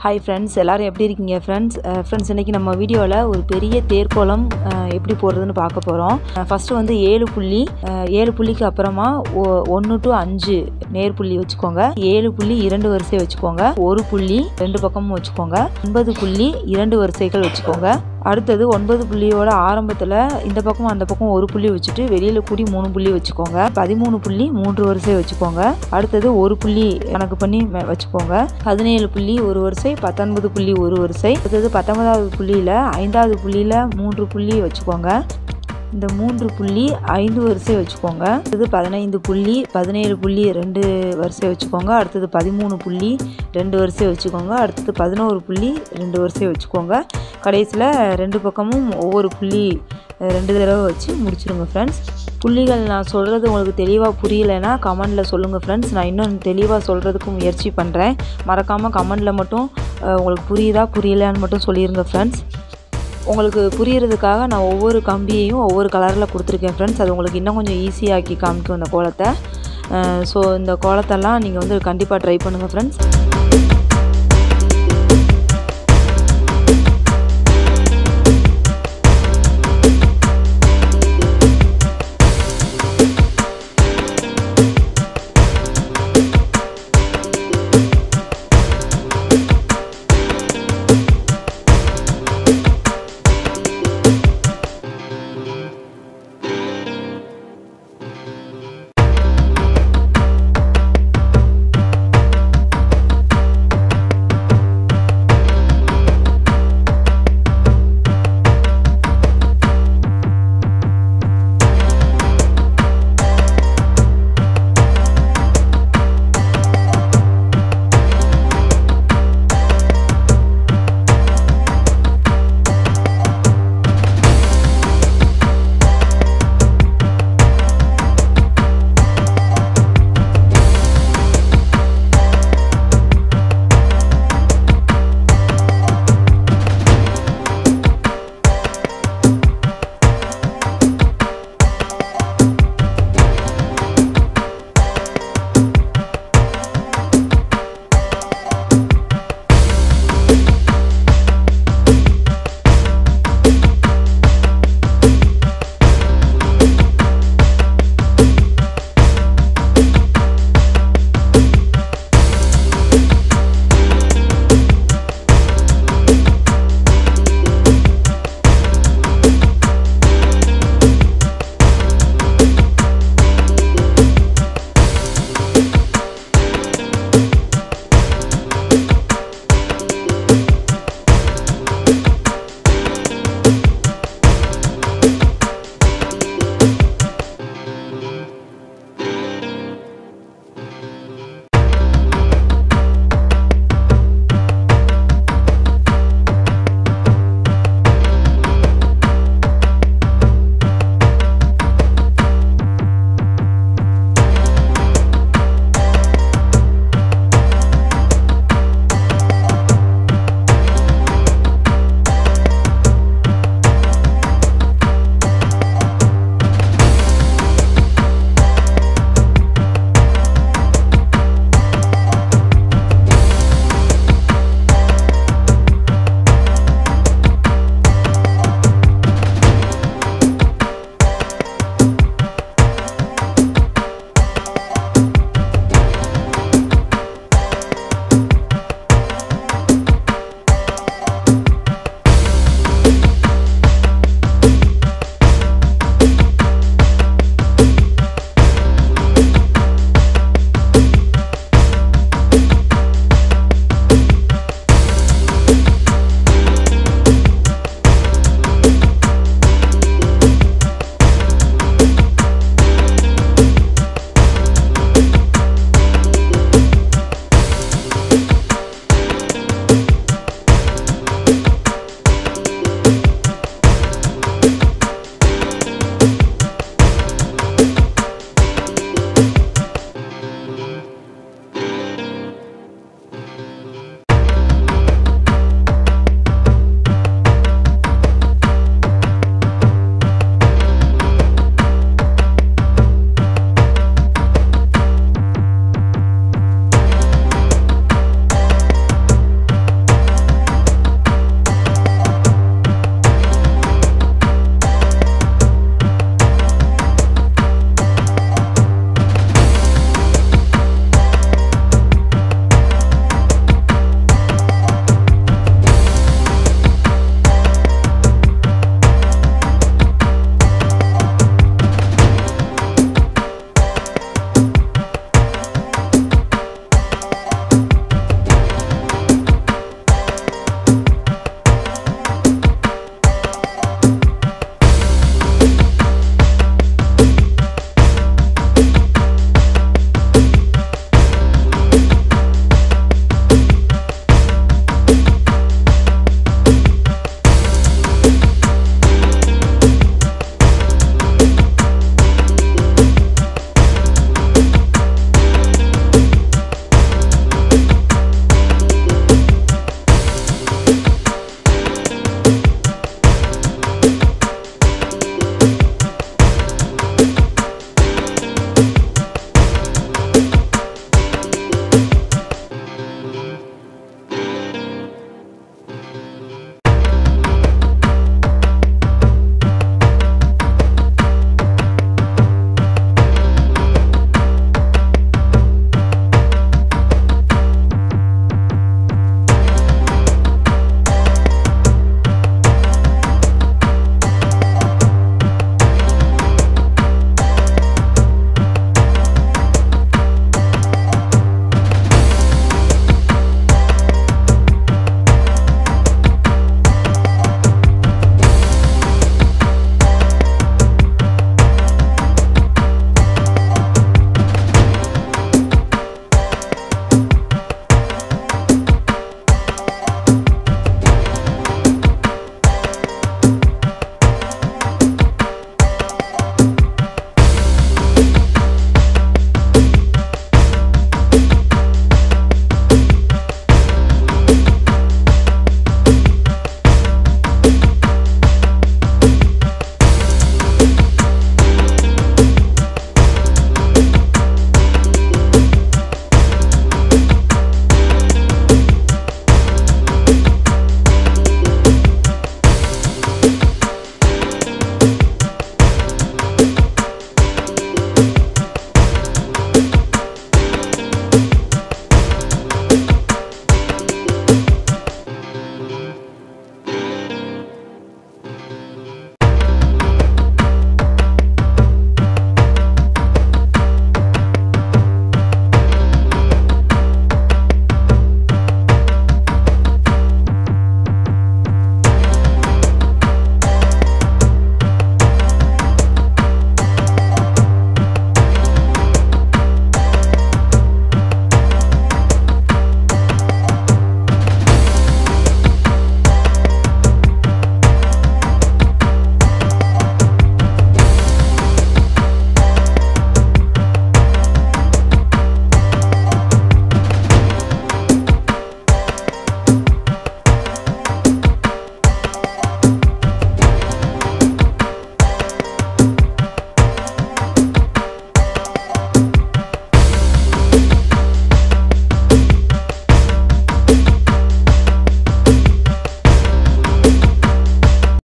hi friends எல்லோரும் எப்படி இருக்கீங்க ஃப்ரெண்ட்ஸ் ஃப்ரெண்ட்ஸ் இன்றைக்கி நம்ம வீடியோவில் ஒரு பெரிய தேர்க்கோளம் அஹ், எப்படி போடுறதுன்னு பார்க்க போகிறோம் ஃபஸ்ட்டு வந்து ஏழு புள்ளி அஹ், ஏழு புள்ளிக்கு அப்புறமா ஒன்று டு அஞ்சு நேர் புள்ளி வச்சுக்கோங்க ஏழு புள்ளி இரண்டு வரிசை வச்சுக்கோங்க ஒரு புள்ளி ரெண்டு பக்கமும் வச்சுக்கோங்க ஒன்பது புள்ளி இரண்டு வரிசைகள் வச்சுக்கோங்க அடுத்தது ஒன்பது புள்ளியோட ஆரம்பத்தில் இந்த பக்கம் அந்த பக்கம் ஒரு புள்ளி வச்சுட்டு வெளியில் கூடி மூணு புள்ளி வச்சுக்கோங்க பதிமூணு புள்ளி மூன்று வரிசை வச்சுக்கோங்க அடுத்தது ஒரு புள்ளி கணக்கு பண்ணி மெ- வச்சுக்கோங்க பதினேழு புள்ளி ஒரு வரிசை பத்தொன்பது புள்ளி ஒரு வரிசை அடுத்தது பத்தொன்பதாவது புள்ளியில் ஐந்தாவது புள்ளியில் மூன்று புள்ளி வச்சுக்கோங்க இந்த மூன்று புள்ளி ஐந்து வரிசை வச்சுக்கோங்க அடுத்தது பதினைந்து புள்ளி பதினேழு புள்ளி ரெண்டு வரிசை வச்சுக்கோங்க அடுத்தது பதிமூணு புள்ளி ரெண்டு வரிசை வச்சுக்கோங்க அடுத்தது பதினோரு புள்ளி ரெண்டு வரிசை வச்சுக்கோங்க கடைசியில் ரெண்டு பக்கமும் ஒவ்வொரு புள்ளி அஹ், ரெண்டு தடவை வச்சு முடிச்சிருங்க ஃப்ரெண்ட்ஸ் புள்ளிகள் நான் சொல்கிறது உங்களுக்கு தெளிவாக புரியலைன்னா கமெண்டில் சொல்லுங்கள் ஃப்ரெண்ட்ஸ் நான் இன்னும் தெளிவாக சொல்கிறதுக்கு முயற்சி பண்ணுறேன் மறக்காமல் கமெண்டில் மட்டும் அஹ், உங்களுக்கு புரியுதா புரியலையான்னு மட்டும் சொல்லிடுங்க ஃப்ரெண்ட்ஸ் உங்களுக்கு புரியறதுக்காக நான் ஒவ்வொரு கம்பியையும் ஒவ்வொரு கலரில் கொடுத்துருக்கேன் ஃப்ரெண்ட்ஸ் அது உங்களுக்கு இன்னும் கொஞ்சம் ஈஸியாக்கி காமிக்கும் இந்த கோலத்தை ஸோ இந்த கோலத்தெல்லாம் நீங்கள் வந்து கண்டிப்பாக ட்ரை பண்ணுங்கள் ஃப்ரெண்ட்ஸ்